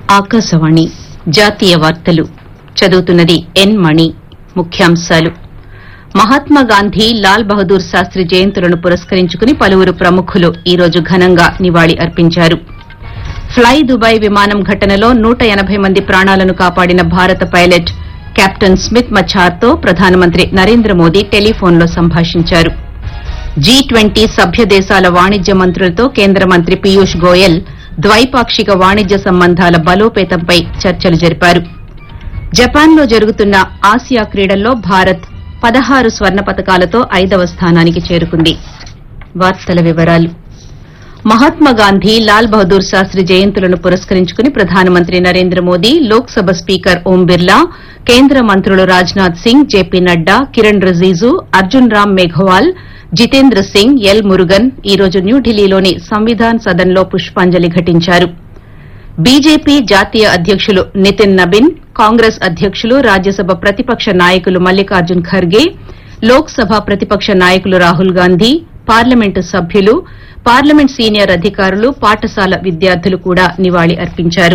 ఆకాశవాణి జాతీయ వార్తలు చదువుతున్నది ఎన్ మణి ముఖ్యాంశాలు మహాత్మా గాంధీ లాల్ బహదూర్ శాస్త్రి జయంతులను పురస్కరించుకుని పలువురు ప్రముఖులు ఈ రోజు ఘనంగా నివాళి అర్పించారు ఫ్లై దుబాయ్ విమానం ఘటనలో నూట ఎనబై మంది ప్రాణాలను కాపాడిన భారత పైలట్ కెప్టెన్ స్మిత్ మఛార్తో ప్రధానమంత్రి నరేంద్ర మోదీ టెలిఫోన్లో సంభాషించారు జీ ట్వంటీ సభ్య దేశాల వాణిజ్య మంత్రులతో కేంద్ర మంత్రి పీయూష్ గోయల్ ద్వైపాక్షిక వాణిజ్య సంబంధాల బలోపేతంపై చర్చలు జరిపారు జపాన్లో జరుగుతున్న ఆసియా క్రీడల్లో భారత్ పదహారు స్వర్ణ పతకాలతో ఐదవ స్థానానికి చేరుకుంది వార్తల వివరాలు మహాత్మా గాంధీ లాల్ బహదూర్ శాస్త్రి జయంతులను పురస్కరించుకుని ప్రధానమంత్రి నరేంద్ర మోదీ లోక్సభ స్పీకర్ ఓం బిర్లా కేంద్ర మంత్రులు రాజ్నాథ్ సింగ్ జేపీ నడ్డా కిరణ్ రిజిజు అర్జున్ రామ్ మేఘవాల్ జితేంద్ర సింగ్ ఎల్ మురుగన్ ఈ రోజు న్యూఢిల్లీలోని సంవిధాన్ సదన్లో పుష్పాంజలి ఘటించారు బీజేపీ జాతీయ అధ్యకులు నితిన్ నబిన్ కాంగ్రెస్ అధ్యకులు రాజ్యసభ ప్రతిపక్ష నాయకులు మల్లికార్జున్ ఖర్గే లోక్సభ ప్రతిపక్ష నాయకులు రాహుల్ గాంధీ పార్లమెంటు సభ్యులు పార్లమెంట్ సీనియర్ అధికారులు పాఠశాల విద్యార్థులు కూడా నివాళి అర్పించారు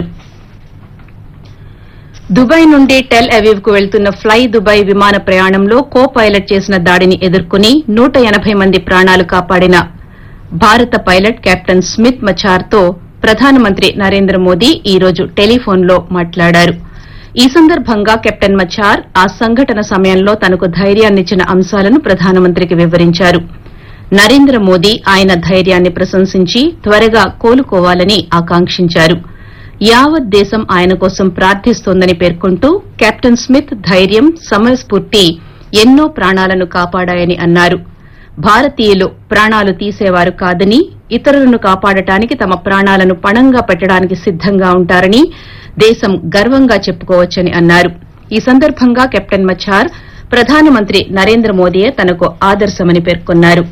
దుబాయ్ నుండి టెల్ అవీవ్ కు వెళ్తున్న ఫ్లై దుబాయ్ విమాన ప్రయాణంలో కో పైలట్ చేసిన దాడిని ఎదుర్కొని నూట ఎనబై మంది ప్రాణాలు కాపాడిన భారత పైలట్ కెప్టెన్ స్మిత్ మచార్తో ప్రధానమంత్రి నరేంద్ర మోదీ ఈ రోజు టెలిఫోన్లో మాట్లాడారు ఈ సందర్భంగా కెప్టెన్ మచార్ ఆ సంఘటన సమయంలో తనకు ధైర్యాన్నిచ్చిన అంశాలను ప్రధానమంత్రికి వివరించారు నరేంద్ర మోదీ ఆయన ధైర్యాన్ని ప్రశంసించి త్వరగా కోలుకోవాలని ఆకాంక్షించారు యావత్ దేశం ఆయన కోసం ప్రార్థిస్తోందని పేర్కొంటూ కెప్టెన్ స్మిత్ ధైర్యం సమయస్ఫూర్తి ఎన్నో ప్రాణాలను కాపాడాయని అన్నారు భారతీయులు ప్రాణాలు తీసేవారు కాదని ఇతరులను కాపాడటానికి తమ ప్రాణాలను పణంగా పెట్టడానికి సిద్దంగా ఉంటారని దేశం గర్వంగా చెప్పుకోవచ్చని అన్నారు ఈ సందర్భంగా కెప్టెన్ మఛార్ ప్రధానమంత్రి నరేంద్ర మోదీయే తనకు ఆదర్శమని పేర్కొన్నారు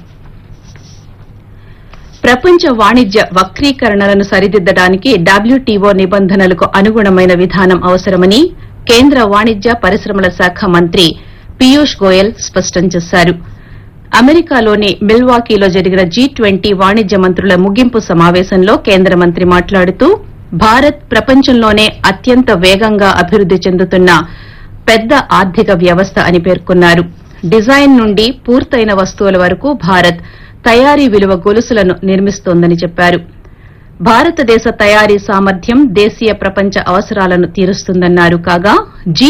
ప్రపంచ వాణిజ్య వక్రీకరణలను సరిదిద్దడానికి డబ్ల్యూటీఓ నిబంధనలకు అనుగుణమైన విధానం అవసరమని కేంద్ర వాణిజ్య పరిశ్రమల శాఖ మంత్రి పీయూష్ గోయల్ స్పష్టం చేశారు అమెరికాలోని మిల్వాకీలో జరిగిన జీ ట్వంటీ వాణిజ్య మంత్రుల ముగింపు సమావేశంలో కేంద్ర మంత్రి మాట్లాడుతూ భారత్ ప్రపంచంలోనే అత్యంత వేగంగా అభివృద్ది చెందుతున్న పెద్ద ఆర్థిక వ్యవస్థ అని పేర్కొన్నారు డిజైన్ నుండి పూర్తయిన వస్తువుల వరకు భారత్ తయారీ విలువ గొలుసులను నిర్మిస్తోందని చెప్పారు భారతదేశ తయారీ సామర్థ్యం దేశీయ ప్రపంచ అవసరాలను తీరుస్తుందన్నారు కాగా జీ